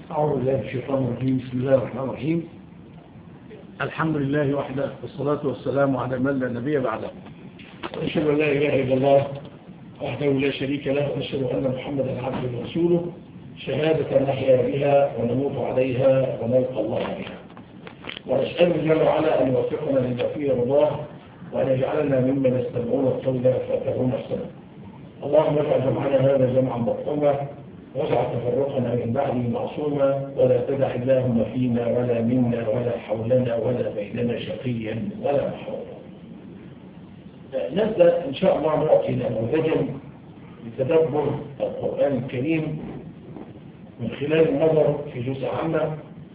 أعوذ بالله من الشيطان الرجيم بسم الله الرحمن الرحيم الحمد لله وحده والصلاة والسلام على من لا نبي بعده وأشهد أن لا إله إلا الله وحده لا شريك له وأشهد أن محمدا عبده ورسوله شهادة نحيا بها ونموت عليها ونلقى الله بها ونسأله جل وعلا أن يوفقنا لما فيه رضاه وأن يجعلنا ممن يستمعون القول فيتبعون السنة اللهم اجعل جمعنا هذا جمعا مرحوما واجعل تفرقنا من بعده معصوما ولا تدع اللهم فينا ولا منا ولا حولنا ولا بيننا شقيا ولا محروما نبدأ إن شاء الله نعطي نموذجا لتدبر القرآن الكريم من خلال النظر في جزء عامة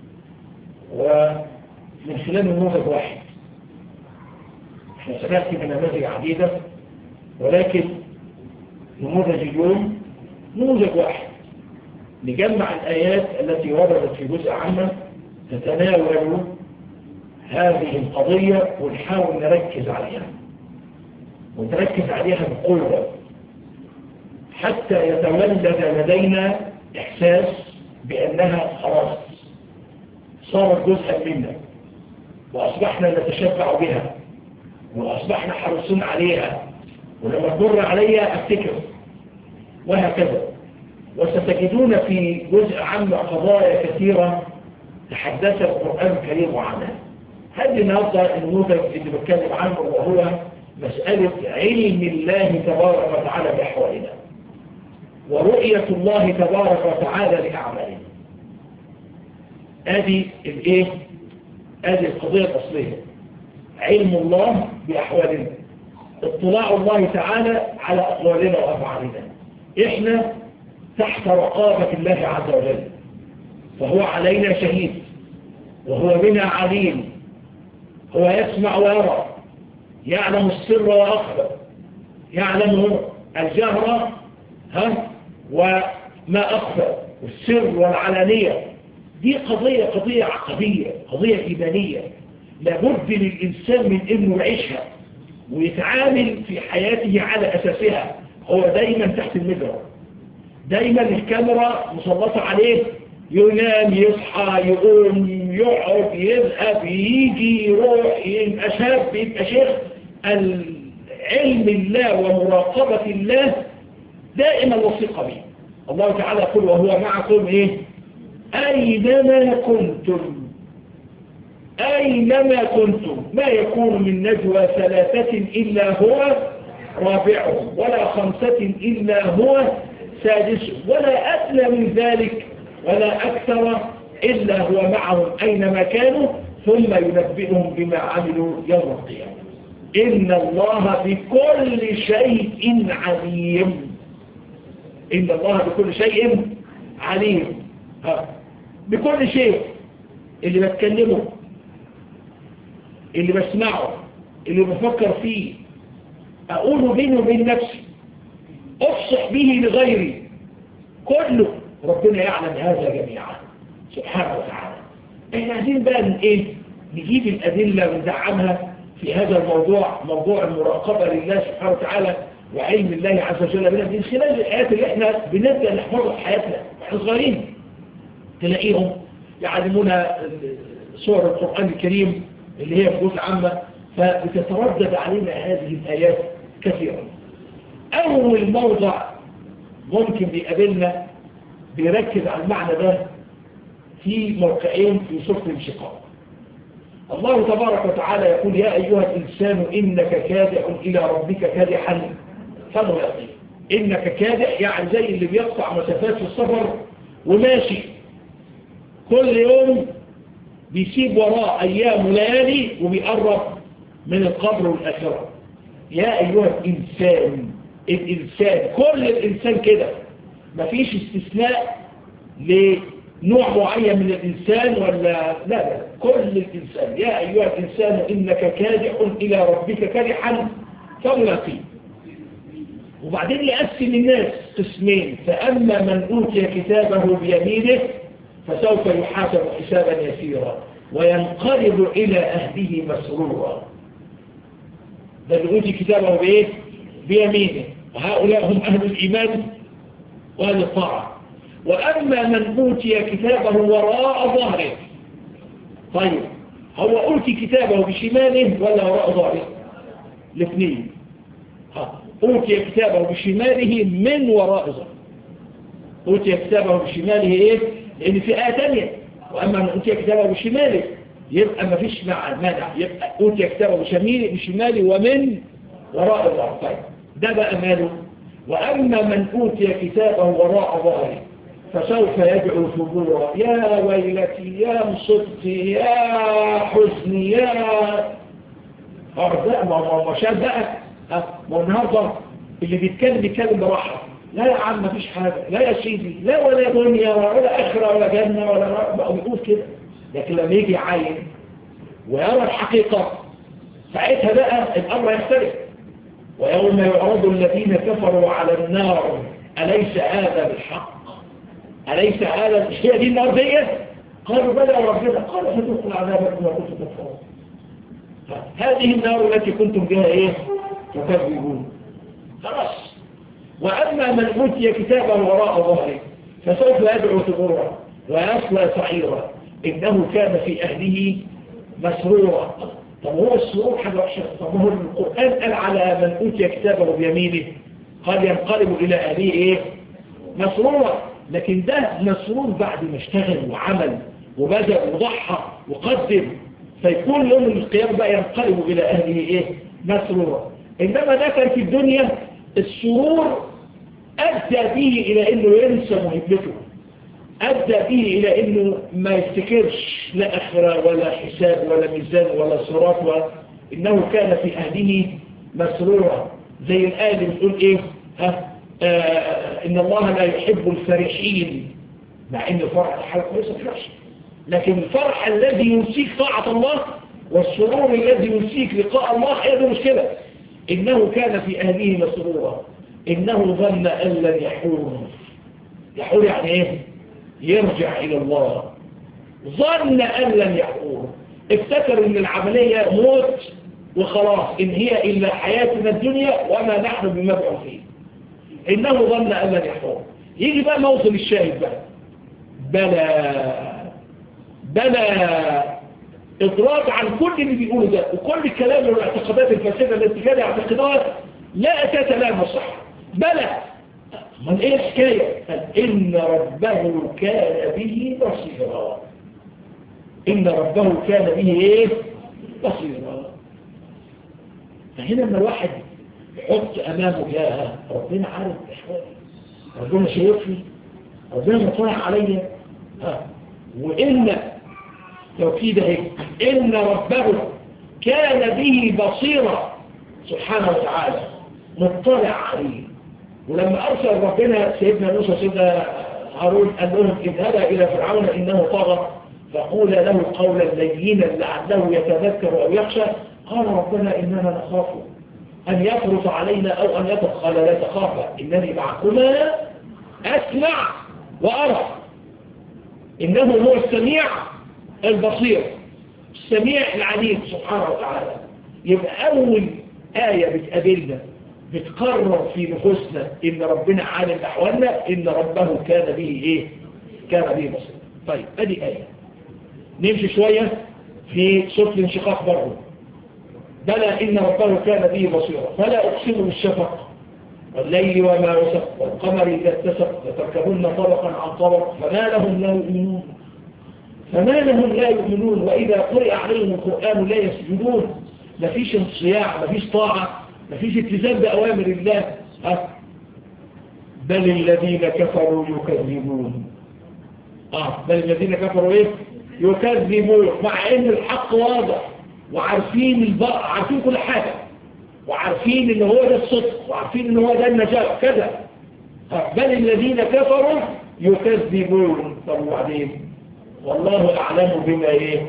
ومن خلال نموذج واحد احنا سنأتي بنماذج عديدة ولكن نموذج اليوم نموذج واحد نجمع الآيات التي وردت في جزء عامة تتناول هذه القضية ونحاول نركز عليها ونركز عليها بقوة حتى يتولد لدينا إحساس بأنها خلاص صارت جزءا منا وأصبحنا نتشبع بها وأصبحنا حريصون عليها ولما تمر عليها أفتكر وهكذا وستجدون في جزء عام قضايا كثيرة تحدث القرآن الكريم عنها هذه النهارده النموذج اللي بتكلم عنه وهو مسألة علم الله تبارك وتعالى بأحوالنا ورؤية الله تبارك وتعالى لأعمالنا هذه الايه هذه القضية الأصلية علم الله بأحوالنا اطلاع الله تعالى على أقوالنا وأفعالنا إحنا تحت رقابة الله عز وجل فهو علينا شهيد وهو بنا عليم هو يسمع ويرى يعلم السر وأخبر يعلم الجهر ها وما أخفى والسر والعلانية دي قضية قضية عقدية قضية إيمانية لابد للإنسان من إنه يعيشها ويتعامل في حياته على أساسها هو دايما تحت المجرى دايما الكاميرا مسلطة عليه ينام يصحى يقوم يقعد يذهب يجي يروح يبقى شاب يبقى شيخ علم الله ومراقبة الله دائما وثيقة به الله تعالى يقول وهو معكم ايه اينما كنتم اينما كنتم ما يكون من نجوى ثلاثة الا هو رابعهم ولا خمسة الا هو سادسهم ولا ادنى من ذلك ولا اكثر الا هو معهم اينما كانوا ثم ينبئهم بما عملوا يوم القيامة إن الله بكل شيء عليم إن الله بكل شيء عليم ها. بكل شيء اللي بتكلمه اللي بسمعه اللي بفكر فيه أقوله بيني وبين نفسي أفصح به لغيري كله ربنا يعلم هذا جميعا سبحانه وتعالى احنا عايزين بقى من ايه نجيب الأدلة وندعمها في هذا الموضوع موضوع المراقبة لله سبحانه وتعالى وعلم الله عز وجل بنا من خلال الآيات اللي احنا بنبدأ نحفظها في حياتنا احنا صغيرين تلاقيهم يعلمونا سور القرآن الكريم اللي هي في جزء عامة فبتتردد علينا هذه الآيات كثيرا أول موضع ممكن بيقابلنا بيركز على المعنى ده في موقعين في سورة الانشقاق الله تبارك وتعالى يقول يا أيها الإنسان إنك كادح إلى ربك كادحا فملاقيه إنك كادح يعني زي اللي بيقطع مسافات في السفر وماشي كل يوم بيسيب وراه أيام وليالي وبيقرب من القبر والآخرة يا أيها الإنسان الإنسان كل الإنسان كده مفيش استثناء لنوع معين من الإنسان ولا لا لا كل الإنسان يا أيها الإنسان إنك كادح إلى ربك كادحا فملاقيه وبعدين يقسم الناس قسمين فأما من أوتي كتابه بيمينه فسوف يحاسب حسابا يسيرا وينقلب إلى أهله مسرورا ده اللي أوتي كتابه بإيه؟ بيمينه وهؤلاء هم أهل الإيمان وأهل الطاعة وأما من أوتي كتابه وراء ظهره طيب هو أوتي كتابه بشماله ولا وراء ظهره الاثنين أوتي كتابه بشماله من وراء ظهره أوتي كتابه بشماله إيه لأن في آية تانية وأما من أوتي كتابه بشماله يبقى ما فيش مع مانع يبقى أوتي كتابه بشماله بشماله ومن وراء ظهره طيب ده بقى ماله وأما من أوتي كتابه وراء ظهره فسوف يدعو ثبورا يا ويلتي يا مصبتي يا حزني يا أرزاء ما شاء بقى ما النهارده اللي بيتكلم بيتكلم براحة لا يا عم مفيش حاجة لا يا سيدي لا ولا دنيا ولا آخرة ولا جنة ولا بقى بيقول كده لكن لما يجي يعاين ويرى الحقيقة ساعتها بقى الأمر يختلف ويوم يعرض الذين كفروا على النار أليس هذا بالحق أليس هذا هي دي النار دي قالوا بلى ربنا قال فذوقوا العذاب بما كنتم تكفرون هذه النار التي كنتم بها ايه تكذبون خلاص واما من اوتي كتابا وراء ظهره فسوف يدعو ثبورا ويصلى سعيرا انه كان في اهله مسرورا طب هو السرور حاجه وحشه طب هو القران قال على من اوتي كتابه بيمينه قال ينقلب الى اهله ايه مسرورا لكن ده مسرور بعد ما اشتغل وعمل وبدأ وضحى وقدم فيكون يوم القيامة بقى ينقلب إلى أهله إيه مسرورا إنما ده كان في الدنيا السرور أدى به إلى أنه ينسى مهمته أدى به إلى أنه ما يفتكرش لا أخرى ولا حساب ولا ميزان ولا صراط ولا إنه كان في أهله مسرورا زي الآية اللي بتقول إيه ها آه إن الله لا يحب الفرحين مع إن الفرح حاجة كويسة فرحش لكن الفرح الذي ينسيك طاعة الله والسرور الذي ينسيك لقاء الله هي دي مشكلة إنه كان في أهله مسرورا إنه ظن أن لن يحور يحور يعني إيه يرجع إلى الله ظن أن لن يحور افتكر إن العملية موت وخلاص إن هي إلا حياتنا الدنيا وما نحن بمبعوثين إنه ظن أن لن يحور يجي بقى موصل الشاهد بقى بلى بلى إضراب عن كل اللي بيقوله ده وكل الكلام والاعتقادات الفاسدة التي كان يعتقدها لا أساس لها مصح بلى من إيه الحكاية قال إن ربه كان به بصيرا إن ربه كان به إيه بصيرا فهنا لما الواحد يحط أمامه يا ربنا عارف إحوالي ربنا شايفني ربنا مطلع عليا ها وإن توكيد اهي إن ربه كان به بصيرا سبحانه وتعالى مطلع عليه ولما أرسل ربنا سيدنا موسى سيدنا هارون قال لهم اذهبا إلى فرعون إنه طغى فقول له قولا لينا لعله يتذكر أو يخشى قال ربنا إننا نخاف أن يفرط علينا أو أن يطغى قال لا تخافا إنني معكما أسمع وأرى إنه هو السميع البصير السميع العليم سبحانه وتعالى يبقى أول آية بتقابلنا بتقرر في نفوسنا إن ربنا عالم أحوالنا إن ربه كان به إيه كان به بصير طيب أدي آية نمشي شوية في سورة الانشقاق برضه بلى إن ربه كان به بصيرا فلا أقسم بالشفق والليل وما وسق والقمر إذا اتسق لتركبن طبقا عن طبق فما لهم لا يؤمنون فما لهم لا يؤمنون وإذا قرئ عليهم القرآن لا يسجدون مفيش انصياع مفيش طاعة مفيش التزام بأوامر الله أه. بل الذين كفروا يكذبون آه بل الذين كفروا إيه يكذبون مع إن الحق واضح وعارفين البقى عارفين كل حاجة وعارفين ان هو ده الصدق وعارفين ان هو ده النجاة كذا بل الذين كفروا يكذبون طب وبعدين والله اعلم بما ايه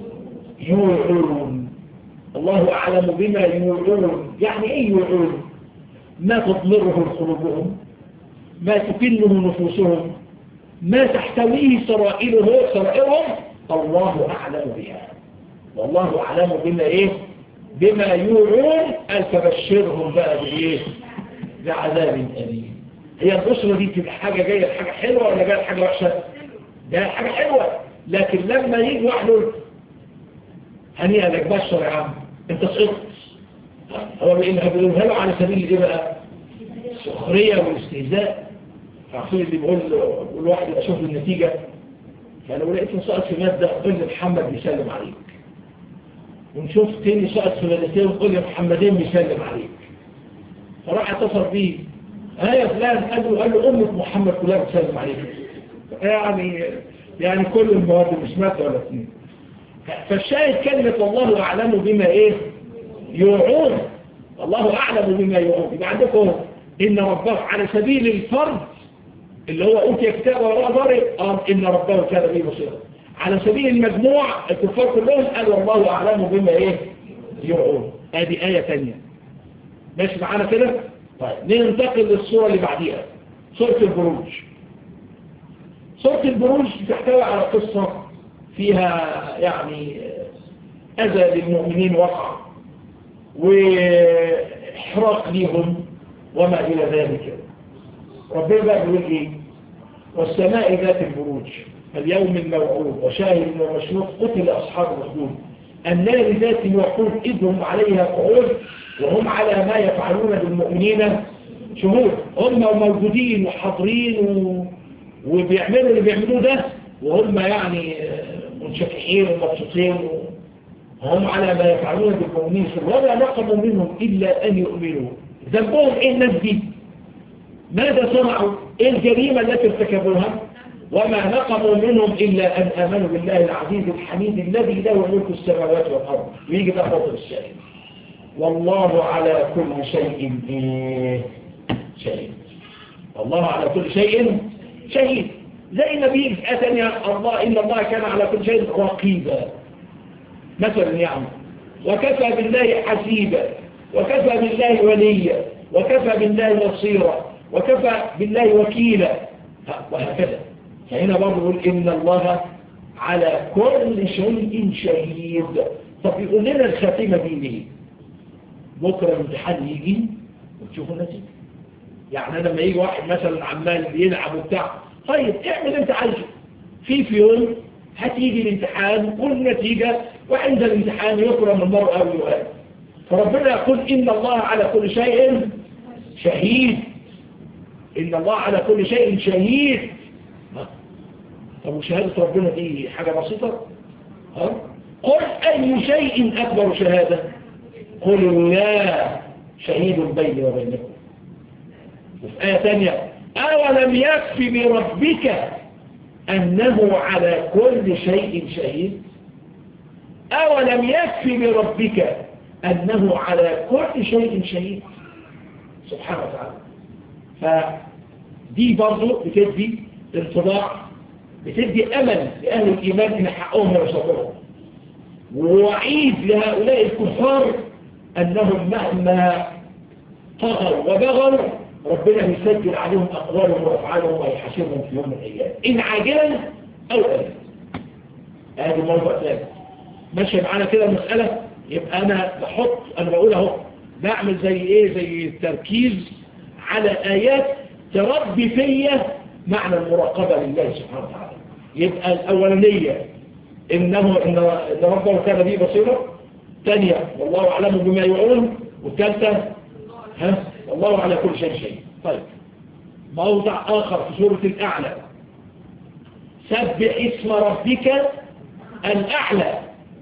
يوعون الله اعلم بما يوعون يعني ايه يوعون ما تضمره قلوبهم ما تكله نفوسهم ما تحتويه سرائره سرائرهم الله اعلم بها والله اعلم بما ايه بما يوعون قال فبشرهم بقى بايه بعذاب أليم هي الأسرة دي تبقى حاجة جاية حاجة حلوة ولا جاية حاجة وحشة جاية حاجة حلوة لكن لما يجي واحد يقول هنيئا لك بشر يا عم انت سقطت هو بيقولها له على سبيل ايه بقى السخرية والاستهزاء عارفين اللي بيقول بيقول واحد اشوف النتيجة يعني لو لقيت سقط في مادة قل لي محمد بيسلم عليك ونشوف تاني سقط في مادتين وقل لي محمدين بيسلم عليك فراح اتصل بيه ها يا فلان قال له قال له امك محمد كلها بتسلم عليك يعني يعني كل المواد مش مادة ولا اثنين فالشاهد كلمة والله أعلم بما إيه يوعون الله أعلم بما يوعون يبقى عندكم إن ربه على سبيل الفرد اللي هو أوتي كتابه وراء ضارب قال إن ربه كان به بصيرا على سبيل المجموع الكفار كلهم قالوا الله أعلم بما إيه يوعون هذه آية ثانية ماشي معانا كده طيب ننتقل للصورة اللي بعديها سورة البروج سورة البروج تحتوي على قصة فيها يعني أذى للمؤمنين وقع وإحراق ليهم وما إلى ذلك ربنا بقى بيقول إيه والسماء ذات البروج اليوم الموعود وشاهد ومشروط قتل أصحاب الخدود النار ذات الوقود إذ هم عليها قعود وهم على ما يفعلون بالمؤمنين شهود هم موجودين وحاضرين و... وبيعملوا اللي بيعملوه ده وهم يعني منشكحين ومبسوطين وهم على ما يفعلون بالمؤمنين ولا نقموا منهم إلا أن يؤمنوا ذنبهم إيه الناس دي ماذا صنعوا إيه الجريمة التي ارتكبوها وما نقموا منهم إلا أن آمنوا بالله العزيز الحميد الذي له ملك السماوات والأرض ويجي بقى فضل الشيء والله على كل شيء إيه شهيد والله على كل شيء شهيد زي ما بيجي في ثانية الله إن الله كان على كل شيء رقيبا مثلا يعني وكفى بالله حسيبا وكفى بالله وليا وكفى بالله نصيرا وكفى بالله وكيلا وهكذا فهنا برضه يقول إن الله على كل شيء شهيد طب يقول لنا الخاتمة دي ليه بكرة الامتحان يجي وتشوفوا النتيجة يعني لما يجي واحد مثلا عمال بيلعب وبتاع طيب اعمل انت عايزه في في يوم هتيجي الامتحان والنتيجة وعند الامتحان يكرم المرء أو يؤاد فربنا يقول إن الله على كل شيء شهيد إن الله على كل شيء شهيد طب وشهادة ربنا دي حاجة بسيطة ها؟ قل أي شيء أكبر شهادة قل الله شهيد بيني وبينكم وفي آية ثانية أولم يكفي بربك أنه على كل شيء شهيد أولم يكفي بربك أنه على كل شيء شهيد سبحانه وتعالى فدي برضو بتدي انطباع بتدي أمل لأهل الإيمان إن حقهم يرسطهم ووعيد لهؤلاء الكفار أنهم مهما طغوا وبغوا ربنا يسجل عليهم أقوالهم وأفعالهم ويحاسبهم في يوم من الأيام إن عاجلا أو أجلا هذا موضوع ثاني ماشي معانا كده المسألة يبقى أنا بحط أنا بقول أهو بعمل زي إيه زي التركيز على آيات تربي فيا معنى المراقبة لله سبحانه وتعالى يبقى الأولانية إنه إن ربه كان به بصيرا ثانية والله أعلم بما يعلم والثالثة ها والله على كل شيء شيء طيب موضع آخر في سورة الأعلى سبح اسم ربك الأعلى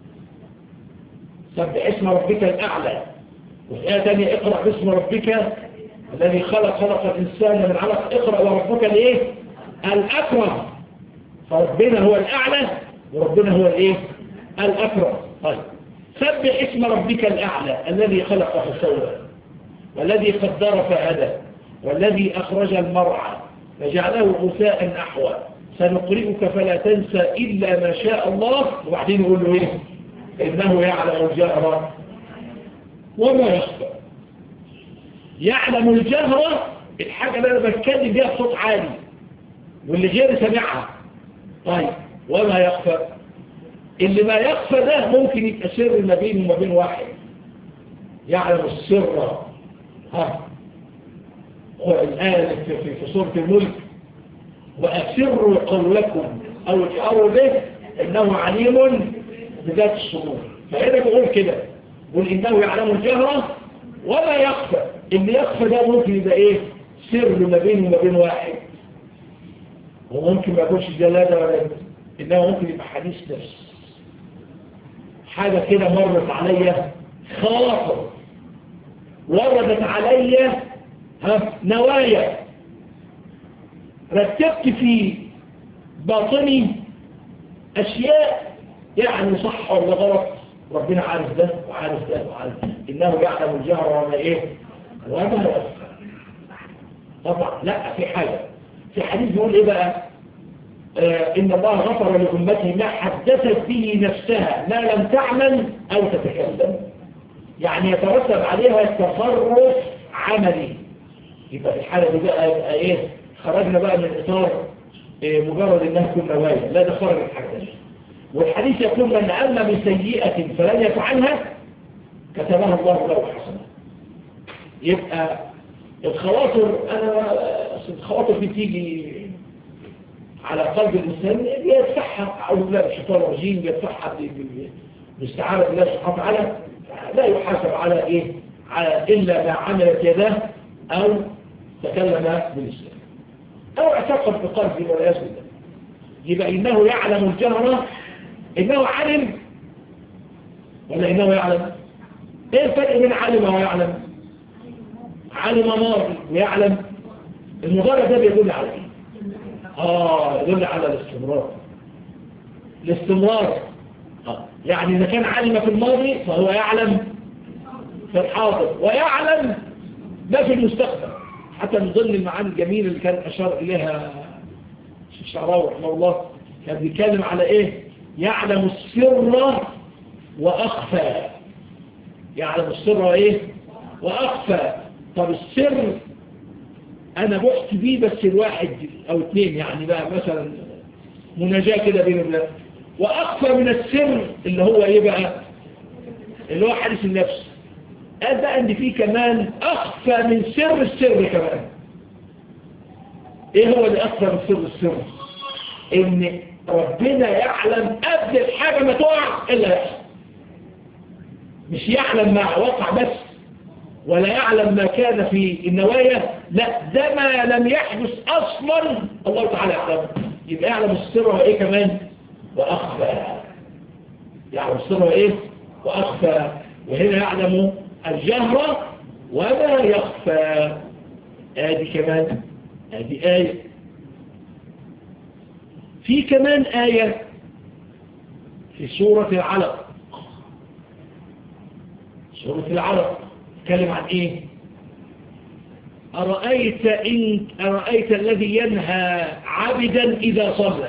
سبح اسم ربك الأعلى وفي آية ثانية اقرأ باسم ربك الذي خلق خلق الإنسان من علق اقرأ وربك الايه الأكرم فربنا هو الأعلى وربنا هو الايه الأكرم طيب سبح اسم ربك الأعلى الذي خلق فسوى والذي قدر فهدى والذي أخرج المرعى فجعله غثاء نحوه سنقرئك فلا تنسى إلا ما شاء الله وبعدين يقول له إيه إنه يعلم الجهر وما يخفى يعلم الجهر الحاجة اللي أنا بتكلم بيها بصوت عالي واللي غير سمعها طيب وما يخفى اللي ما يخفى ده ممكن يبقى سر ما بين وما بين واحد يعلم السر ها الآية في, في, في سورة الملك وأسروا قولكم أو اجهروا به إنه عليم بذات الصدور فهنا بيقول كده قل إنه يعلم الجهر وما يخفى اللي يخفى ده ممكن يبقى إيه سر ما بينه وما بين واحد وممكن ما يكونش جلادة ولا إنما ممكن يبقى حديث نفس حاجة كده مرت عليا خاطر وردت عليا ها نوايا رتبت في باطني أشياء يعني صح ولا غلط ربنا عارف ده وعارف ده وعارف ده إنه يعلم الجهر وما إيه وما يخفى طبعا لا في حاجة في حديث بيقول إيه بقى آه إن الله غفر لأمته ما حدثت به نفسها ما لم تعمل أو تتكلم يعني يترتب عليها تصرف عملي يبقى في الحالة دي بقى يبقى إيه خرجنا بقى من إطار إيه مجرد إنها تكون نوايا لا ده خرج الحدث والحديث يقول من أما بسيئة فلن يفعلها كتبها الله له حسنة يبقى الخواطر أنا الخواطر دي بتيجي على قلب الإنسان بيدفعها أعوذ بالله من الشيطان الرجيم بيدفعها باستعانة بالله سبحانه وتعالى لا يحاسب على إيه على إلا ما عملت يداه أو تكلم بالإسلام أو اعتقد بقلبه والعياذ بالله يبقى إنه يعلم الجهر إنه علم ولا إنه يعلم إيه الفرق بين علم ويعلم علم ماضي ويعلم المضارع ده بيدل على ايه اه يدل على الاستمرار الاستمرار آه. يعني اذا كان علم في الماضي فهو يعلم في الحاضر ويعلم ما في المستقبل حتى من ضمن المعاني الجميله اللي كان اشار اليها الشعراوي رحمه الله كان بيتكلم على ايه يعلم السر واخفى يعلم السر وايه واخفى طب السر انا بحث بيه بس الواحد او اثنين يعني بقى مثلا مناجاة كده بين الله واخفى من السر اللي هو ايه بقى اللي هو حديث النفس قال بقى ان فيه كمان اخفى من سر السر كمان ايه هو اللي اخفى من سر السر ان ربنا يعلم قبل الحاجة ما تقع الا يحصل مش يعلم ما وقع بس ولا يعلم ما كان في النوايا لا ده ما لم يحدث أصلا الله تعالى يعلم يبقى يعلم السر وإيه كمان وأخفى يعلم السر وإيه وأخفى وهنا يعلم الجهر وما يخفى آدي كمان آدي آية في كمان آية في سورة العلق سورة العلق تكلم عن ايه أرأيت, إن أرأيت الذي ينهى عبدا إذا صلى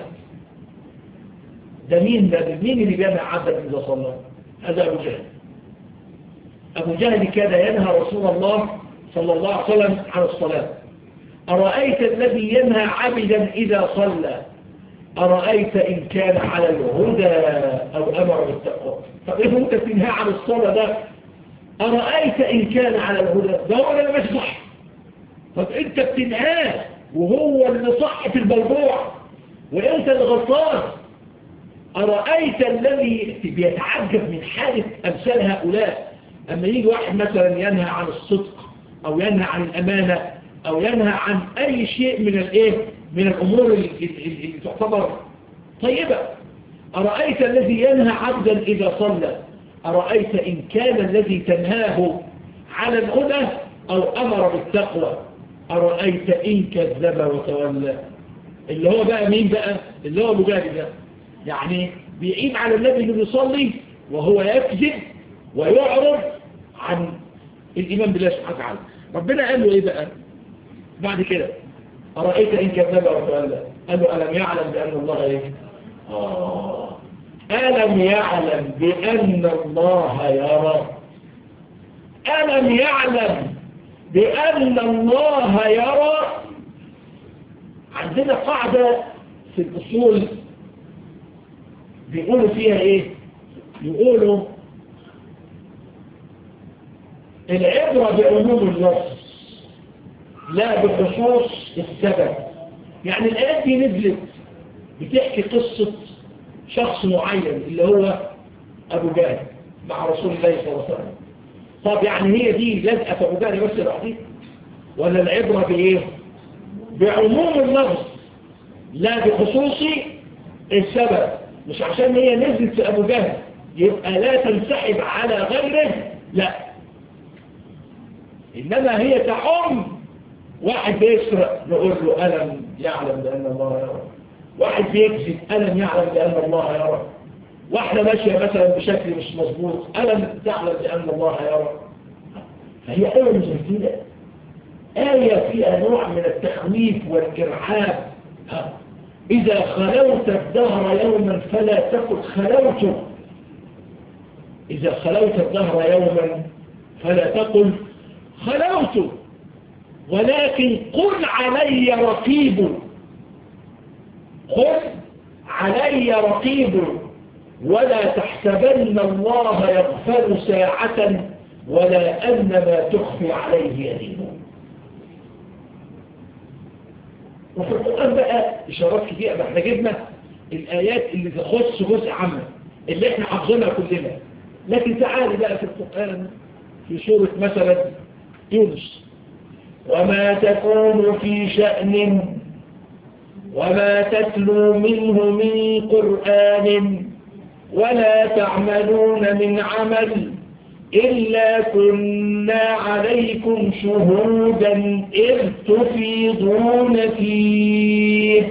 ده مين ده مين اللي بينهى عبدا إذا صلى هذا أبو جهل أبو جهل كان ينهى رسول الله صلى الله عليه وسلم عن الصلاة أرأيت الذي ينهى عبدا إذا صلى أرأيت إن كان على الهدى أو أمر بالتقوى طب إيه أنت تنهى عن الصلاة ده أرأيت إن كان على الهدى ده هو اللي مش صح طب أنت بتنهاه وهو اللي صح في الموضوع وأنت اللي غلطان أرأيت الذي بيتعجب من حالة أمثال هؤلاء أما يجي واحد مثلا ينهى عن الصدق أو ينهى عن الأمانة أو ينهى عن أي شيء من الإيه من الأمور اللي, اللي تعتبر طيبة أرأيت الذي ينهى عبدا إذا صلى أرأيت إن كان الذي تنهاه على الهدى أو أمر بالتقوى أرأيت إن كذب وتولى اللي هو بقى مين بقى اللي هو مجاهد ده يعني بيعيب على النبي اللي بيصلي وهو يكذب ويعرض عن الإيمان بالله سبحانه وتعالى ربنا قال له إيه بقى بعد كده أرأيت إن كذب وتولى قال له ألم يعلم بأن الله إيه آه ألم يعلم بأن الله يرى ألم يعلم بأن الله يرى عندنا قاعدة في الأصول بيقولوا فيها إيه يقولوا العبرة بعموم اللفظ لا بخصوص السبب يعني الآيات دي نزلت بتحكي قصة شخص معين اللي هو أبو جهل مع رسول الله صلى الله عليه وسلم طب يعني هي دي لازقة في أبو جهل بس لوحديه ولا العبرة بإيه؟ بعموم اللفظ لا بخصوص السبب مش عشان هي نزلت في أبو جهل يبقى لا تنسحب على غيره لا إنما هي تعم واحد بيسرق نقول له ألم يعلم بأن الله يرى واحد بيكذب ألم يعلم بأن الله يرى واحدة ماشية مثلا بشكل مش مظبوط ألم تعلم بأن الله يرى فهي آية زي كده آية فيها نوع من التخويف والإرعاب إذا خلوت الدهر يوما فلا تقل خلوت إذا خلوت الدهر يوما فلا تقل خلوت ولكن قل علي رقيب قل علي رقيب ولا تحسبن الله يغفر ساعة ولا أن ما تخفي عليه يدين وفي القرآن بقى إشارات كتير احنا جبنا الآيات اللي تخص جزء عامة اللي احنا حافظينها كلنا لكن تعالي بقى في القرآن في سورة مثلا يونس وما تكون في شأن وما تتلو منه من قرآن ولا تعملون من عمل إلا كنا عليكم شهودا إذ تفيضون فيه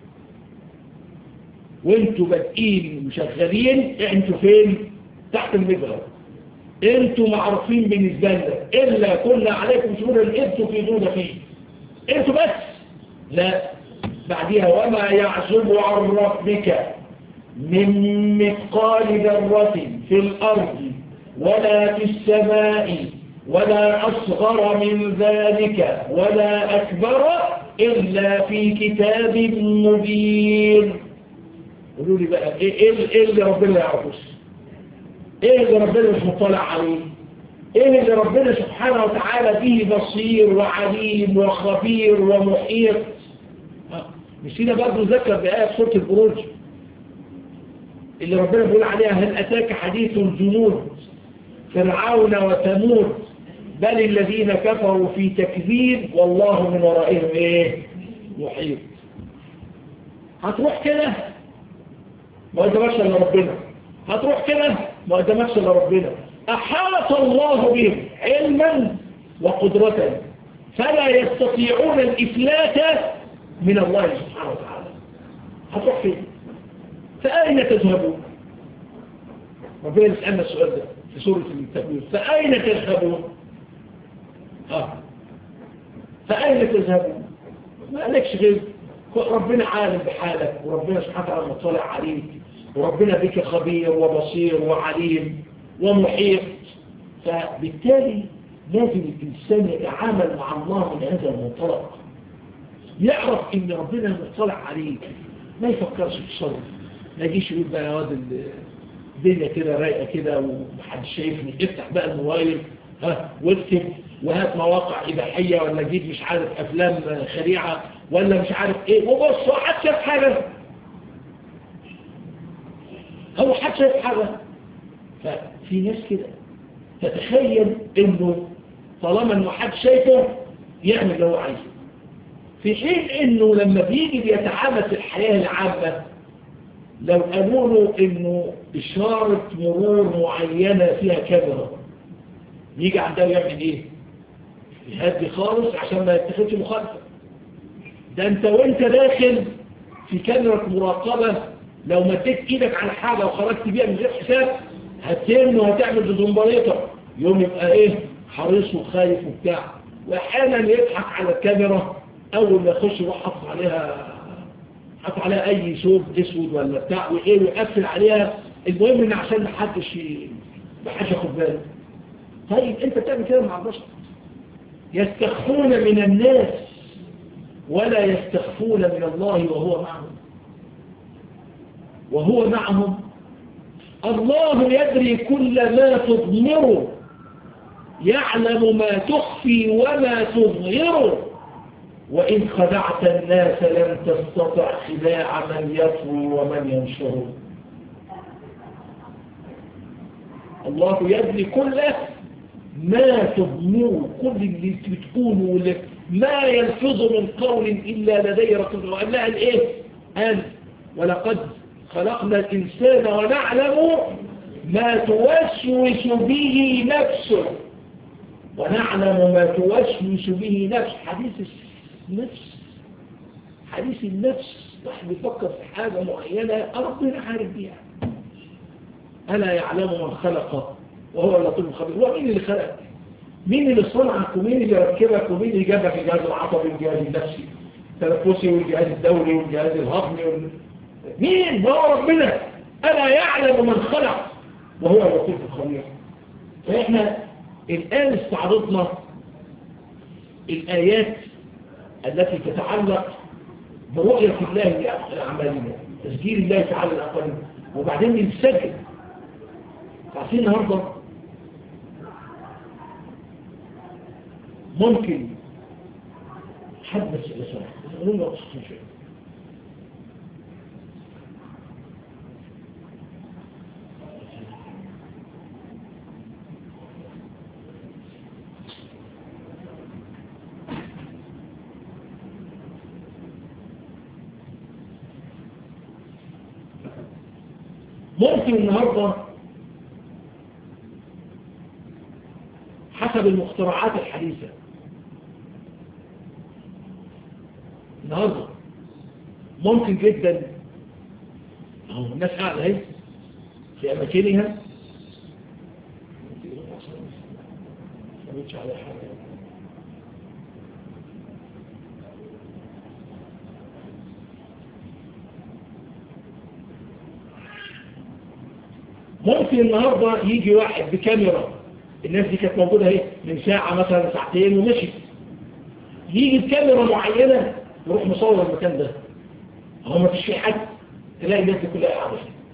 وانتوا بادئين مشغلين انتوا فين تحت المجرى انتوا معروفين بالنسبة لنا إلا كنا عليكم شهودا إذ تفيضون فيه انتوا بس لا بعدها وما يعزب عن ربك من مثقال ذرة في الأرض ولا في السماء ولا أصغر من ذلك ولا أكبر إلا في كتاب مبين قولوا لي بقى إيه, إيه اللي ربنا يعرفه إيه اللي ربنا مش مطلع عليه إيه اللي ربنا سبحانه وتعالى به بصير وعليم وخبير ومحيط نسينا برضه ذكر بآية سورة البروج اللي ربنا بيقول عليها هل أتاك حديث الجنود فرعون وثمود بل الذين كفروا في تكذيب والله من ورائهم ايه محيط هتروح كده ما قدامكش الا ربنا هتروح كده ما قدامكش الا ربنا احاط الله بهم علما وقدرة فلا يستطيعون الافلات من الله سبحانه وتعالى هتروح فين فأين تذهبون ربنا يسألنا السؤال ده في سورة التكوير فأين تذهبون آه. فأين تذهبون ما قالكش غير ربنا عالم بحالك وربنا سبحانه وتعالى مطلع عليك وربنا بك خبير وبصير وعليم ومحيط فبالتالي لازم الإنسان يتعامل مع الله من هذا المنطلق يعرف ان ربنا مطلع عليك ما يفكرش في الشر ما يجيش يقول بقى يا واد الدنيا كده رايقه كده ومحدش شايفني افتح بقى الموبايل ها واكتب وهات مواقع اباحيه ولا جيب مش عارف افلام خليعه ولا مش عارف ايه وبص حد شاف حاجه هو حد شاف حاجه ففي ناس كده تتخيل انه طالما انه حد شايفه يعمل اللي هو عايزه في حين انه لما بيجي بيتعامل في الحياة العامة لو قالوا له انه اشارة مرور معينة فيها كاميرا يجي عندها يعمل ايه يهدي خالص عشان ما يتخذش مخالفة ده انت وانت داخل في كاميرا مراقبة لو مديت ايدك على حاجة وخرجت بيها من غير حساب هترمي وهتعمل بزنبريطة يوم يبقى ايه حريص وخايف وبتاع واحيانا يضحك على الكاميرا اول ما يخش يروح حط عليها حط عليها اي ثوب اسود ولا بتاع وايه ويقفل عليها المهم ان عشان ما حدش ما حدش ياخد باله طيب انت بتعمل كده مع البشر يستخفون من الناس ولا يستخفون من الله وهو معهم وهو معهم الله يدري كل ما تضمر يعلم ما تخفي وما تظهر وإن خدعت الناس لم تستطع خداع من يطوي ومن ينشر الله يدري كل ما تضموه كل اللي بتقوله لك ما يلفظ من قول إلا لدي رقم وقال لها الإيه قال ولقد خلقنا الإنسان ونعلم ما توسوس به نفسه ونعلم ما توسوس به نفس حديث النفس حديث النفس واحد بيفكر في حاجة معينة ربنا عارف بيها ألا يعلم من خلق وهو اللطيف الخبير هو مين اللي خلقك مين اللي صنعك ومين اللي ركبك ومين اللي جابك الجهاز العصبي والجهاز النفسي التنفسي والجهاز الدوري والجهاز الهضمي وال... مين هو ربنا ألا يعلم من خلق وهو اللطيف الخبير فإحنا الآن استعرضنا الآيات التي تتعلق برؤية الله لأعمالنا تسجيل الله تعالى الأقل وبعدين نسجل عارفين النهارده ممكن حد بس اسمع قولوا لي اقصد شيء ممكن النهارده حسب المخترعات الحديثة النهارده ممكن جدا اهو الناس قاعدة اهي في أماكنها على حاجة ممكن النهاردة يجي واحد بكاميرا الناس دي كانت موجودة اهي من ساعة مثلا ساعتين ومشي يجي بكاميرا معينة يروح مصور المكان ده هو ما فيش فيه حد تلاقي الناس دي كلها قاعدة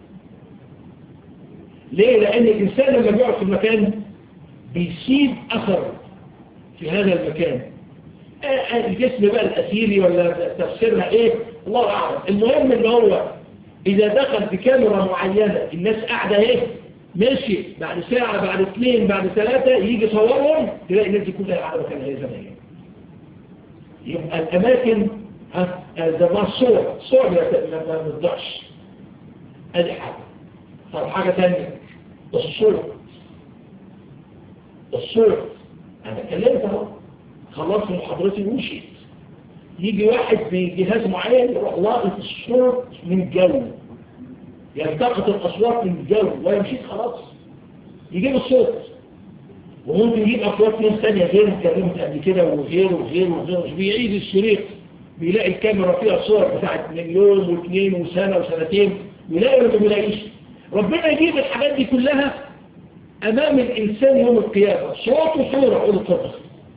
ليه؟ لأن الإنسان لما بيقعد في المكان بيسيب أثر في هذا المكان الجسم بقى الأثيري ولا تفسيرها إيه الله أعلم المهم إن هو إذا دخل بكاميرا معينة الناس قاعدة إيه ماشي بعد ساعة بعد اثنين بعد ثلاثة يجي صورهم تلاقي الناس دي كلها قاعدة مكانها هي زمان يبقى الأماكن ها ده ما الصور صور ما بتضيعش ادي حاجة طب حاجة ثانية الصور الصور أنا اتكلمت اهو خلصت محاضرتي ومشيت يجي واحد بجهاز معين يروح لاقط الصوت من الجو يلتقط الأصوات من الجو ويمشي خلاص يجيب الصوت وممكن يجيب أصوات ناس ثانية غير اتكلمت قبل كده وغيره وغيره وغيره بيعيد الشريط بيلاقي الكاميرا فيها صور بتاعت مليون واثنين وسنة وسنتين بيلاقي ولا ما بيلاقيش ربنا يجيب الحاجات دي كلها أمام الإنسان يوم القيامة صوت وصورة قول القدس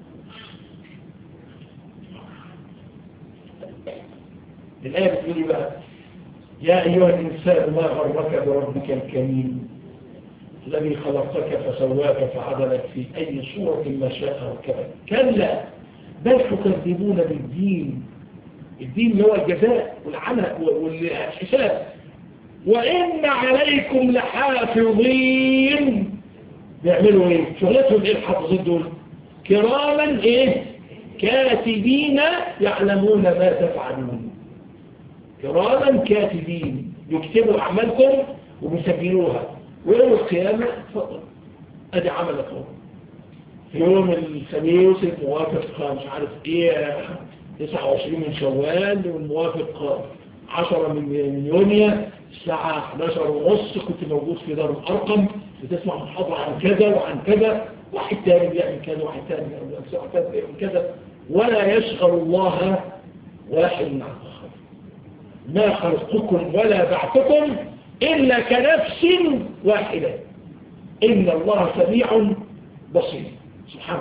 الآية بتقول بقى يا أيها الإنسان ما غرك بربك الكريم الذي خلقتك فسواك فعدلك في أي صورة ما شاء ركبك كلا بل تكذبون بالدين الدين اللي هو الجزاء والعمل والحساب وإن عليكم لحافظين بيعملوا ايه شغلتهم ايه الحافظين دول كراما ايه كاتبين يعلمون ما تفعلون كراما كاتبين يكتبوا أعمالكم وبيسجلوها ويوم القيامة تفضل ادي عملك اهو في يوم الخميس الموافق مش عارف ايه 29 من شوال والموافق 10 من يونيو الساعة 11 ونص كنت موجود في دار الأرقم بتسمع محاضرة عن كذا وعن كذا واحد تاني بيعمل كذا واحد تاني بيعمل كذا ولا يشغل الله واحد عن آخر ما خلقكم ولا بعثكم إلا كنفس واحدة إن الله سميع بصير سبحانه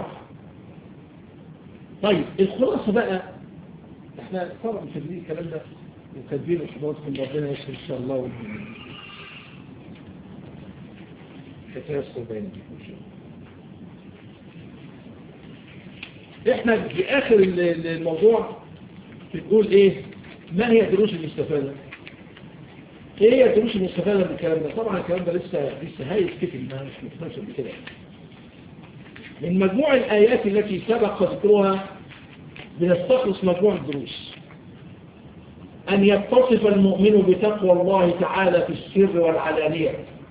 طيب الخلاصة بقى احنا طبعا مسجلين الكلام ده وكاتبين حضراتكم ربنا يسر ان شاء الله والجميع يتيسر بين احنا في اخر الموضوع بتقول ايه ما هي الدروس المستفادة ايه هي الدروس المستفادة من الكلام ده طبعا الكلام ده لسه لسه هايف كتير ما مش متناسب بكده من مجموع الآيات التي سبق ذكرها بنستخلص مجموع الدروس أن يتصف المؤمن بتقوى الله تعالى في السر والعلانية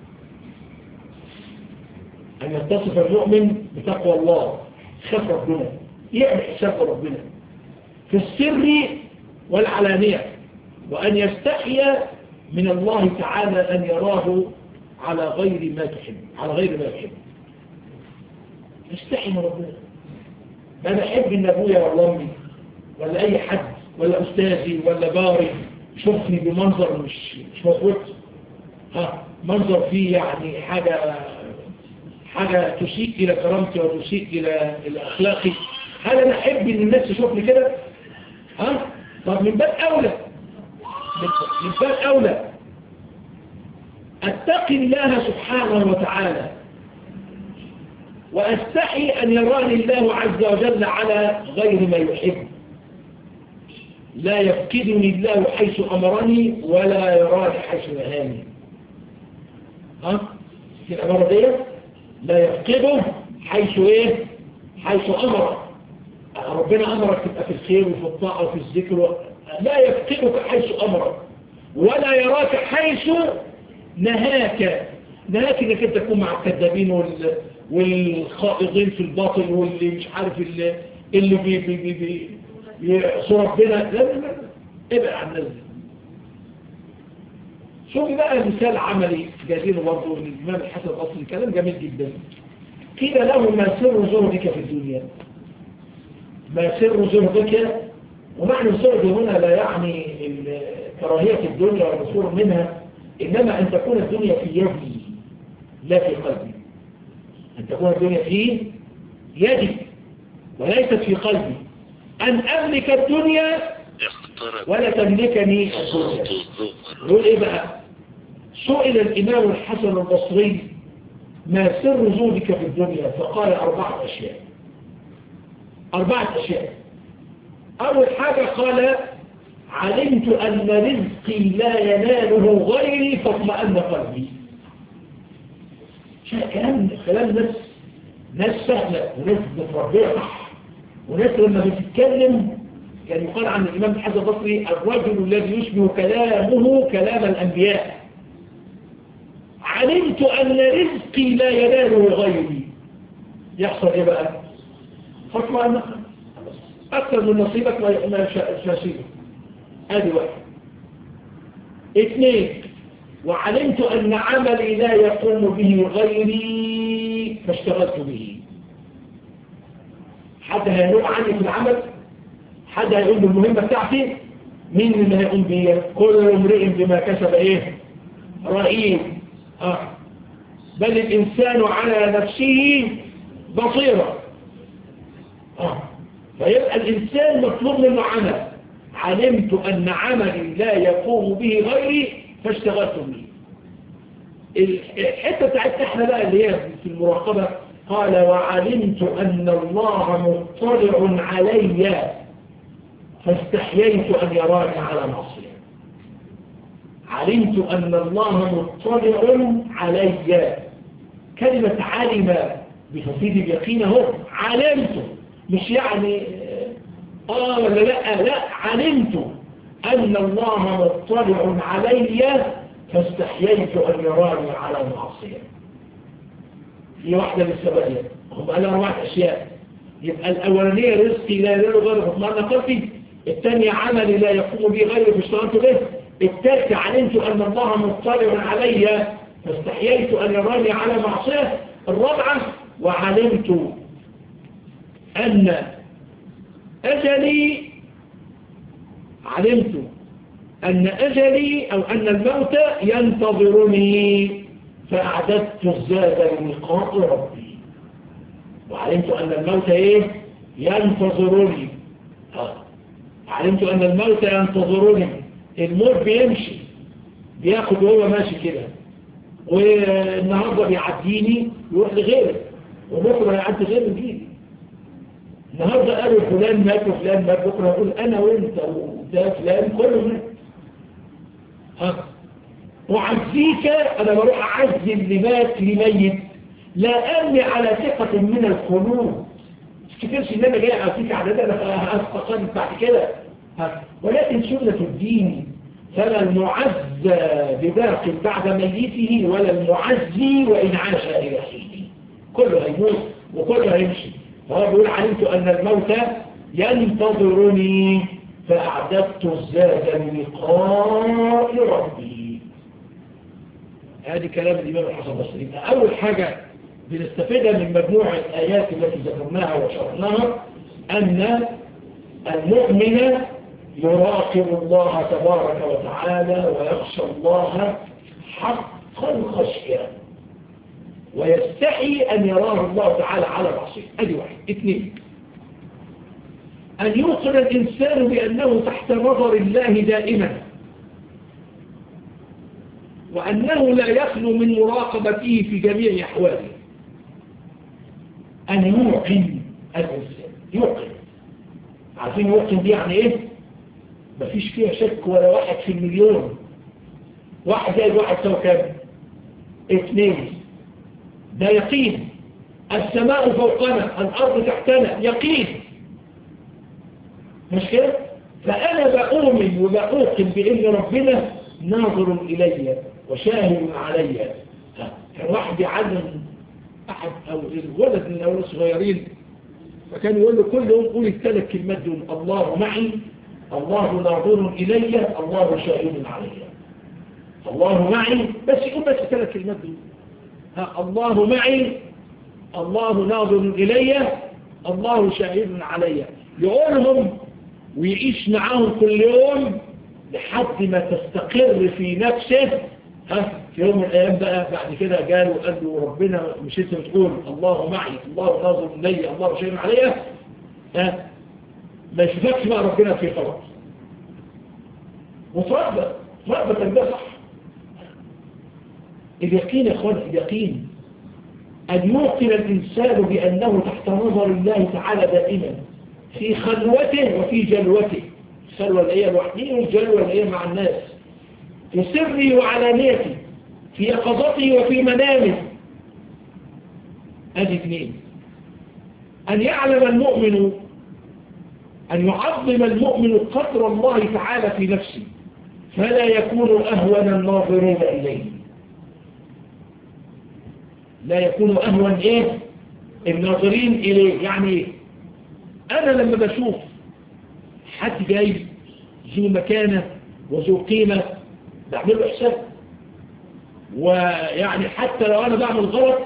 أن يتصف المؤمن بتقوى الله خاف ربنا يعمل حساب ربنا في السر والعلانية وأن يستحي من الله تعالى أن يراه على غير ما تحب على غير ما يحب يستحي من ربنا أنا أحب إن أبويا ولا أمي ولا أي حد ولا أستاذي ولا جاري يشوفني بمنظر مش مش مظبوط ها منظر فيه يعني حاجة حاجة تسيء إلى كرامتي وتسيء إلى إلى أخلاقي هل أنا أحب إن الناس تشوفني كده؟ ها؟ طب من باب أولى من باب أولى أتقي الله سبحانه وتعالى وأستحي أن يراني الله عز وجل على غير ما يحب لا يفقدني الله حيث أمرني ولا يراني حيث نهاني ها؟ في الأمر دي لا يفقده حيث إيه؟ حيث أمرك ربنا أمرك تبقى في الخير وفي الطاعة وفي الذكر لا يفقدك حيث أمرك ولا يراك حيث نهاك نهاك انك انت تكون مع الكذابين وال... والخائضين في الباطل واللي مش عارف اللي, اللي بي بي بي بي يعصوا ربنا لا لا لا ابعد عن الناس دي شوفي بقى مثال عملي جايبينه برضه من الإمام الحسن الأصلي كلام جميل جدا قيل له ما سر زهدك في الدنيا ما سر زهدك ومعنى الزهد هنا لا يعني كراهية الدنيا والمسور منها إنما أن تكون الدنيا في يدي لا في قلبي أن تكون الدنيا في يدي وليست في قلبي أن أملك الدنيا ولا تملكني الدنيا يقول إيه بقى سئل الإمام الحسن البصري ما سر زودك في الدنيا فقال أربعة أشياء أربعة أشياء أول حاجة قال علمت أن رزقي لا يناله غيري فاطمأن قلبي كلام كلام ناس ناس سهلة وناس متربية صح وناس لما بتتكلم كان يقال عن الإمام الحسن البصري الرجل الذي يشبه كلامه كلام الأنبياء علمت أن رزقي لا يناله غيري يحصل إيه بقى فاطمأن قلبي أكثر من نصيبك ما شاسيبك هذه واحد اثنين وعلمت أن عملي لا يقوم به غيري فاشتغلت به حد هينوع عني في العمل حد هيقوم بالمهمة بتاعتي مين اللي هيقوم بيها كل امرئ بما كسب ايه رهين آه. بل الإنسان على نفسه بصيرة آه. فيبقى الإنسان مطلوب منه عمل علمت أن عملي لا يقوم به غيري فاشتغلت به الحتة بتاعتنا احنا بقى اللي هي في المراقبة قال وعلمت أن الله مطلع علي فاستحييت أن يراني على معصية علمت أن الله مطلع علي كلمة علم بتفيد اليقين هو علمت مش يعني آه ولا لا لا علمت أن الله مطلع علي فاستحييت أن يراني على المعصية في واحدة من السبعية هم قالوا أربعة أشياء يبقى الأولانية رزقي لا ينال غير فطلعنا قلبي الثانية عملي لا يقوم به غيري فاشتغلت به الثالثة علمت أن الله مطلع علي فاستحييت أن يراني على معصية الرابعة وعلمت أن أجلي علمت أن أجلي أو أن الموت ينتظرني فأعددت الزاد للقاء ربي وعلمت أن الموت إيه ينتظرني آه. علمت أن الموت ينتظرني الموت بيمشي بياخد وهو ماشي كده والنهاردة بيعديني يروح لغيره وبكرة يعدي غيره جيدي النهارده قالوا فلان مات وفلان مات بكره يقول انا وانت وده فلان كله مات ها أعزيك أنا بروح أعزي اللي مات لميت لا أمني على ثقة من القلوب مش كتيرش إن أنا جاي أعزيك على ده أنا هستقل بعد كده ها. ولكن سنة الدين فلا المعزى بباق بعد ميته ولا المعزي وإن عاش إلى حين كله هيموت وكله هيمشي فهو بيقول علمت أن الموت ينتظرني فأعددت الزاد للقاء ربي هذه كلام الإمام الحسن البصري أول حاجة بنستفيدها من مجموعة الآيات التي ذكرناها وشرحناها أن المؤمن يراقب الله تبارك وتعالى ويخشى الله حق الخشية ويستحي أن يراه الله تعالى على العصير أدي واحد اثنين أن يوقن الإنسان بأنه تحت نظر الله دائما وأنه لا يخلو من مراقبته في جميع أحواله أن يوقن الإنسان يوقن عارفين يوقن دي يعني إيه؟ مفيش فيها شك ولا واحد في المليون واحد زائد واحد سوى كام؟ اثنين ده يقين السماء فوقنا الأرض تحتنا يقين مش كده؟ فأنا بأؤمن وبأوقن بأن ربنا ناظر إلي وشاهد علي كان واحد يعلم أحد أو الولد من الأولاد الصغيرين فكان يقول له كل يوم قول الثلاث كلمات دول الله معي الله ناظر إلي الله شاهد علي الله معي بس يقول بس الثلاث كلمات دول ها الله معي الله ناظر إلي الله شاهد علي يقولهم ويعيش معاهم كل يوم لحد ما تستقر في نفسه ها في يوم من الأيام بقى بعد كده قالوا قال له ربنا مش انت بتقول الله معي الله ناظر إلي الله شاهد علي ها ما يشوفكش بقى ربنا في خلاص وتربى تربى تربية صح اليقين يا اخوان اليقين أن يوقن الإنسان بأنه تحت نظر الله تعالى دائما في خلوته وفي جلوته الخلوة اللي هي لوحده والجلوة اللي هي مع الناس في سره وعلانيته في يقظته وفي منامه هذه اثنين أن يعلم المؤمن أن يعظم المؤمن قدر الله تعالى في نفسه فلا يكون أهون الناظرين إليه لا يكون أهون إيه الناظرين إليه يعني إيه أنا لما بشوف حد جاي ذو مكانة وذو قيمة بعمل له حساب ويعني حتى لو أنا بعمل غلط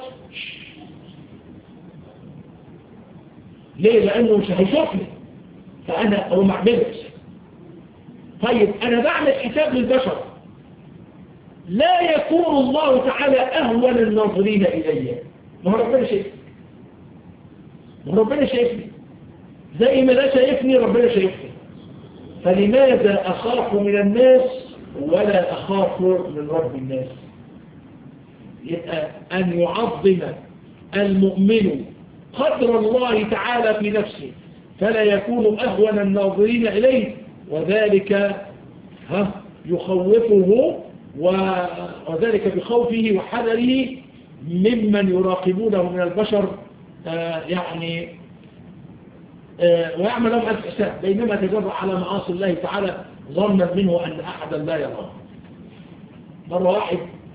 ليه لأنه مش هيشوفني فأنا هو ما عملش طيب أنا بعمل حساب للبشر لا يكون الله تعالى أهون الناظرين إلي ما هو ربنا شايفني ما هو ربنا شايفني زي ما ده شايفني ربنا شايفني فلماذا أخاف من الناس ولا أخاف من رب الناس يبقى أن يعظم المؤمن قدر الله تعالى في نفسه فلا يكون أهون الناظرين إليه وذلك ها يخوفه وذلك بخوفه وحذره ممن يراقبونه من البشر آه يعني آه ويعمل لهم ألف حساب بينما تجرع على معاصي الله تعالى ظنا منه أن أحدا لا يراه مرة واحد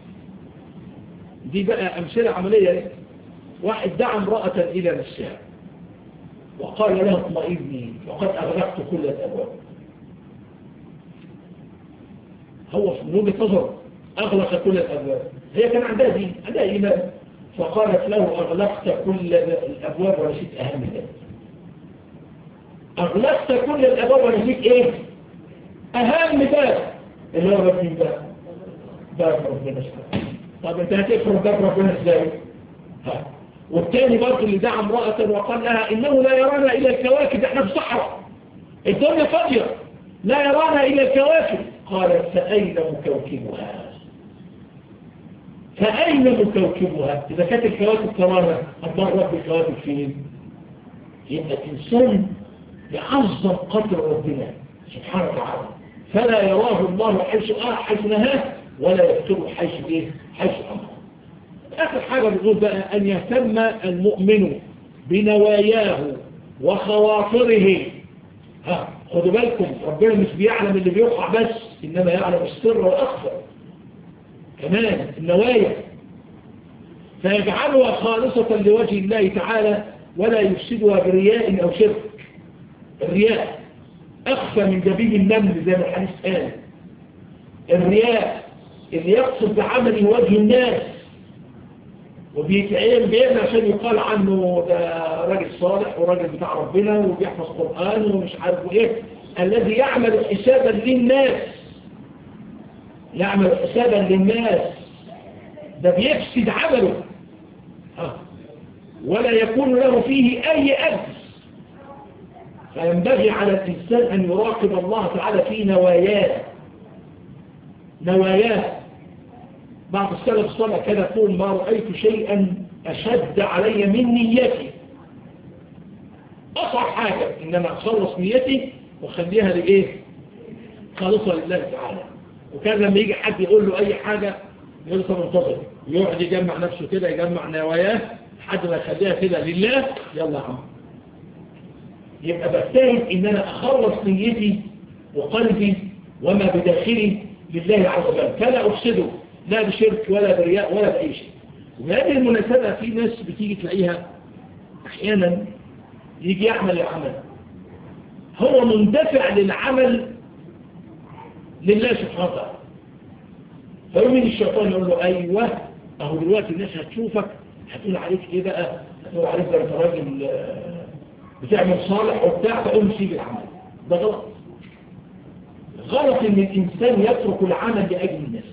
دي بقى أمثلة عملية واحد دعا امرأة إلى نفسها وقال لها اطمئني وقد أغلقت كل الأبواب هو من وجهة نظر أغلق كل الأبواب هي كان عندها دين عندها إيمان فقالت له أغلقت كل الأبواب ونسيت أهم ذلك أغلقت كل الأبواب ونسيت إيه أهم باب اللي هو باب من باب باب ربنا سبحانه طب أنت هتقفل باب ربنا إزاي ها والتاني برضه اللي دعا امرأة وقال لها إنه لا يرانا إلى الكواكب احنا في صحراء الدنيا فاضية لا يرانا إلى الكواكب قالت فأين مكوكبها فأين مكوكبها إذا كانت الكواكب ترانا الله رب الكواكب فين يبقى الإنسان يعظم قدر ربنا سبحانه وتعالى فلا يراه الله حيث آه حيث نهاه ولا يقتله حيث إيه حيث أمره آخر حاجة بنقول بقى أن يهتم المؤمن بنواياه وخواطره ها خدوا بالكم ربنا مش بيعلم اللي بيوقع بس إنما يعلم السر والأخفى كمان النوايا فيجعلها خالصة لوجه الله تعالى ولا يفسدها برياء أو شرك الرياء أخفى من دبيب النمل زي ما الحديث قال الرياء اللي يقصد بعمله وجه الناس وبيتعين بيعمل عشان يقال عنه ده راجل صالح وراجل بتاع ربنا وبيحفظ قرآن ومش عارف ايه الذي يعمل حسابا للناس يعمل حسابا للناس ده بيفسد عمله ها. ولا يكون له فيه أي أجر فينبغي على الإنسان أن يراقب الله تعالى في نواياه نواياه بعض السلف الصالح كان يقول ما رأيت شيئا أشد علي من نيتي أصعب حاجة إن أنا أخلص نيتي وأخليها لإيه خالصة لله تعالى وكان لما يجي حد يقول له أي حاجة يقول له طب انتظر يقعد يجمع نفسه كده يجمع نواياه لحد ما يخليها كده لله يلا يا عم يبقى بجتهد ان انا اخلص نيتي وقلبي وما بداخلي لله عز وجل فلا افسده لا بشرك ولا برياء ولا باي شيء وهذه المناسبة في ناس بتيجي تلاقيها احيانا يجي يعمل العمل هو مندفع للعمل لله سبحانه وتعالى فيؤمن الشيطان يقول له ايوه اهو دلوقتي الناس هتشوفك هتقول عليك ايه بقى هتقول عليك ده انت راجل بتعمل صالح وبتاع تقوم سيب العمل ده غلط غلط ان الانسان يترك العمل لاجل الناس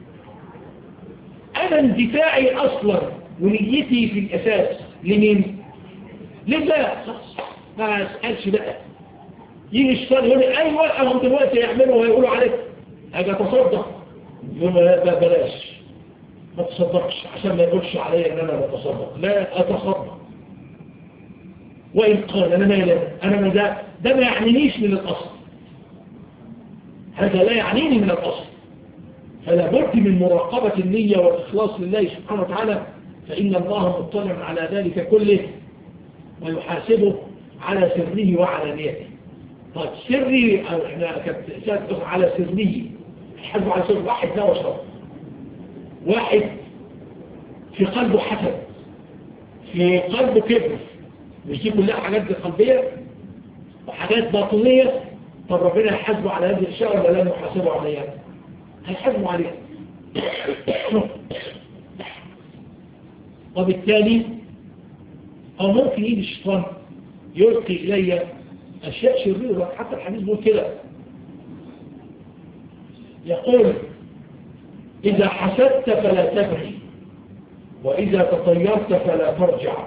انا اندفاعي اصلا ونيتي في الاساس لمين لله خلاص ما اسالش بقى يجي الشيطان يقول لي ايوه اهم دلوقتي يعملوا ويقولوا عليك اجي اتصدق يقول لا بلاش ما تصدقش عشان ما يقولش عليا ان انا بتصدق لا اتصدق وإن قال أنا ما أنا ما ده, ده ما يعنينيش من الأصل هذا لا يعنيني من الأصل فلا بد من مراقبة النية والإخلاص لله سبحانه وتعالى فإن الله مطلع على ذلك كله ويحاسبه على سره وعلى نيته طيب سري احنا كانت على سره حسب على سر واحد لا وشر واحد في قلبه حسد في قلبه كبر مش دي كلها حاجات قلبية وحاجات باطنية طب ربنا يحاسبه على هذه الاشياء ولا لن يحاسبه عليها هيحاسبه عليها وبالتالي أو ممكن يجي الشيطان يلقي إلي أشياء شريرة حتى الحديث بيقول كده يقول إذا حسدت فلا تبغي وإذا تطيرت فلا ترجع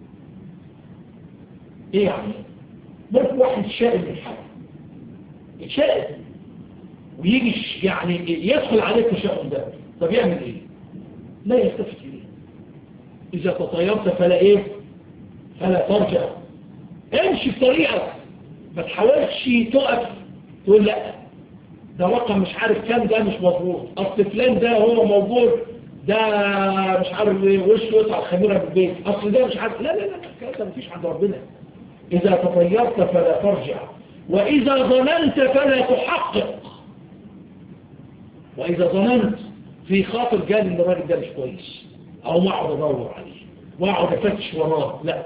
ايه يعني ممكن واحد شائل من حاجة شائل ويجي يعني يدخل عليك الشائل ده طب يعمل ايه لا يلتفت اليه اذا تطيرت فلا ايه فلا ترجع امشي بطريقة ما تحاولش تقف تقول لا ده رقم مش عارف كام ده مش مظبوط اصل فلان ده هو موجود ده مش عارف وشه يطلع الخميره بالبيت اصل ده مش عارف لا لا لا الكلام ده مفيش عند ربنا إذا تطيرت فلا ترجع وإذا ظننت فلا تحقق وإذا ظننت في خاطر قال إن الراجل ده مش كويس أو ما أقعد أدور عليه وأقعد أفتش وراه لا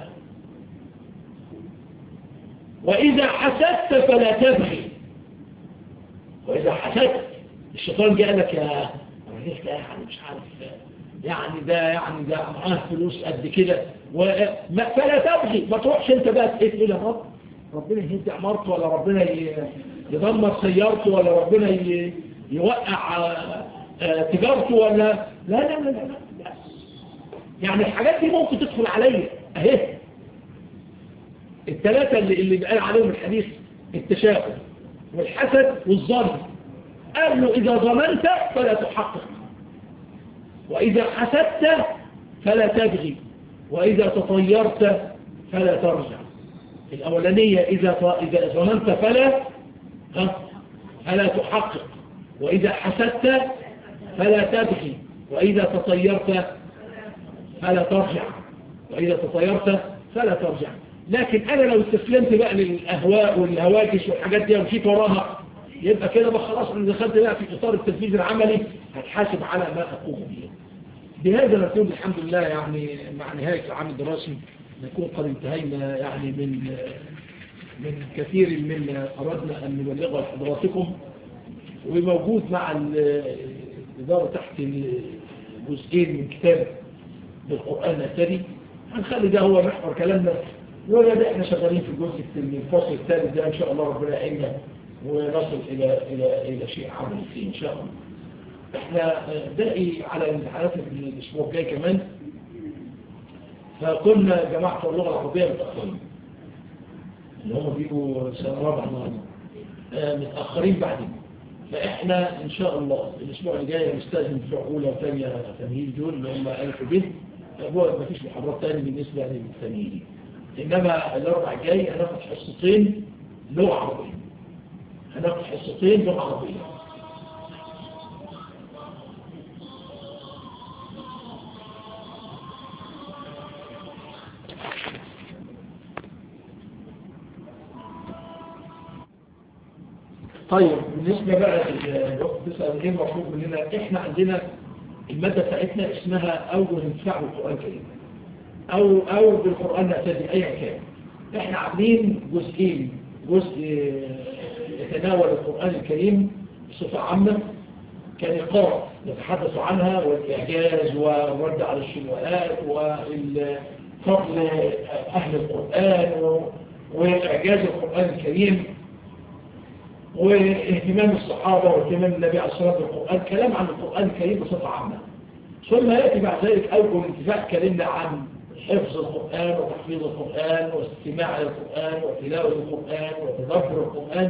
وإذا حسدت فلا تبغي وإذا حسدت الشيطان جاء لك يا رجل ده يعني مش عارف يعني ده يعني ده معاه فلوس قد كده فلا تبغي ما تروحش انت بقى تقول يا رب ربنا يهدي عمارته ولا ربنا يدمر سيارته ولا ربنا يوقع تجارته ولا لا لا لا لا, لا. يعني الحاجات دي ممكن تدخل عليا اهي الثلاثة اللي, اللي بقال عليهم الحديث التشاؤم والحسد والظن قال له إذا ظننت فلا تحقق وإذا حسدت فلا تبغي وإذا تطيرت فلا ترجع الأولانية إذا إذا ظننت فلا ها فلا تحقق وإذا حسدت فلا تبغي وإذا تطيرت فلا ترجع وإذا تطيرت فلا ترجع لكن أنا لو استسلمت بقى للأهواء والهواجس والحاجات دي ومشيت وراها يبقى كده بقى خلاص أنا دخلت بقى في إطار التنفيذ العملي هتحاسب على ما أقوم به بهذا نكون الحمد لله يعني مع نهاية العام الدراسي نكون قد انتهينا يعني من من كثير مما أردنا أن نبلغه لحضراتكم وموجود مع الإدارة تحت جزئين من كتاب بالقرآن نبتدي هنخلي ده هو محور كلامنا ولا ده احنا شغالين في الجزء الفصل الثالث ده ان شاء الله ربنا يعيننا ونصل الى الى الى شيء عملي فيه ان شاء الله. احنا باقي على امتحاناتنا في الاسبوع الجاي كمان فكنا جماعة اللغة العربية متأخرين اللي هم بيبقوا سنة رابعة النهارده متأخرين بعدين فإحنا إن شاء الله الأسبوع الجاي هنستأذن بتوع أولى وثانية تمهيد دول اللي هم ألف وب هو ما فيش محاضرات تاني بالنسبة للتمهيدي إنما الأربع الجاي هناخد حصتين لغة عربية هناخد حصتين لغة عربية طيب بالنسبة بقى الوقت تسأل ايه المطلوب مننا احنا عندنا المادة بتاعتنا اسمها أول انتفاع بالقرآن الكريم أو أو بالقرآن نعتدي أيا كان احنا عاملين جزئين جزء يتناول القرآن الكريم بصفة عامة كنقاط نتحدث عنها والإعجاز والرد على الشبهات وفضل أهل القرآن وإعجاز القرآن الكريم واهتمام الصحابة واهتمام النبي عليه الصلاة والسلام بالقرآن كلام عن القرآن الكريم بصفة عامة ثم يأتي بعد ذلك أول انتفاع كلمنا عن حفظ القرآن وتحفيظ القرآن واستماع القرآن وتلاوة القرآن وتدبر القرآن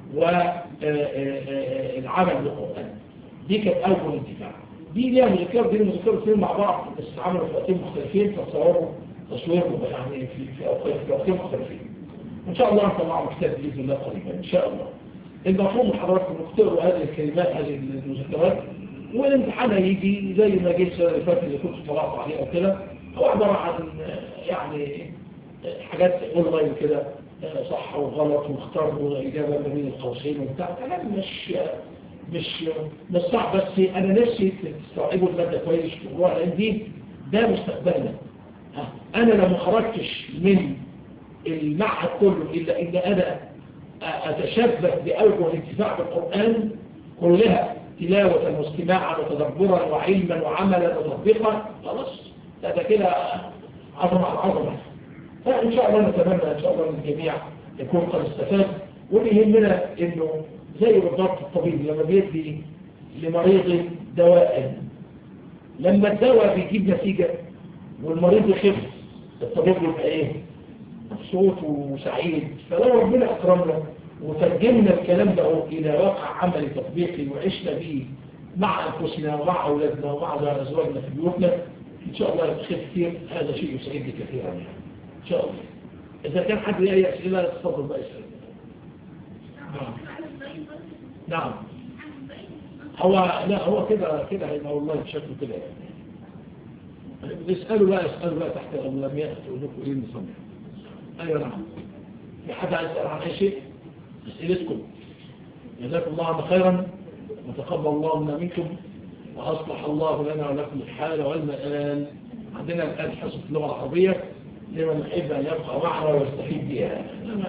والعمل بالقرآن دي كانت أول انتفاع دي ليها مذكرة دي مذكرة اثنين مع بعض بس عملوا في وقتين مختلفين فتصوروا تصوير يعني في في وقتين مختلفين إن شاء الله نطلعوا كتاب بإذن الله قريبا إن شاء الله المفروض من حضراتكم تقروا هذه الكلمات هذه المذكرات والامتحان هيجي زي ما جه السنه اللي فاتت اللي كنت طلعت عليه او كده هو عباره عن يعني حاجات اونلاين كده صح وغلط واختار اجابه ما بين القوسين وبتاع كلام مش مش مش صح بس انا نفسي تستوعبوا الماده كويس وهو لان دي ده مستقبلنا انا لو ما خرجتش من المعهد كله الا ان انا أتشبه بأوجه الانتفاع بالقرآن كلها تلاوة واستماعا وتدبرا وعلما وعملا وتطبيقا خلاص ده كده عظمة على عظمة فإن شاء الله نتمنى إن شاء الله للجميع يكون قد استفاد وبيهمنا إنه زي بالضبط الطبيب لما بيدي لمريض دواء لما الدواء بيجيب نتيجة والمريض يخف الطبيب يبقى إيه؟ مبسوط وسعيد فلو ربنا أكرمنا وترجمنا الكلام ده إلى واقع عملي تطبيقي وعشنا به مع أنفسنا ومع أولادنا ومع أزواجنا في بيوتنا إن شاء الله يبقى كثير هذا شيء يسعدني كثيرا يعني. إن شاء الله إذا كان حد ليه أي أسئلة تفضل بقى يسأل نعم نعم هو لا هو كده كده هيبقى والله شكله كده يعني اسألوا بقى اسألوا بقى تحت الأولميات تقول لكم إيه النظام أيوة نعم في حد عايز يسأل عن أي شيء أسئلتكم جزاكم الله عنا خيرا وتقبل الله منا منكم وأصلح الله لنا ولكم الحال والمآل عندنا الآن حصة اللغة العربية لمن يحب أن يبقى معنا ويستفيد بها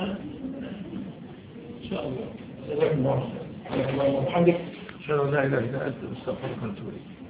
إن شاء الله جزاكم الله خيرا وبحمدك أشهد أن لا إله إلا أنت أستغفرك ونتوب إليك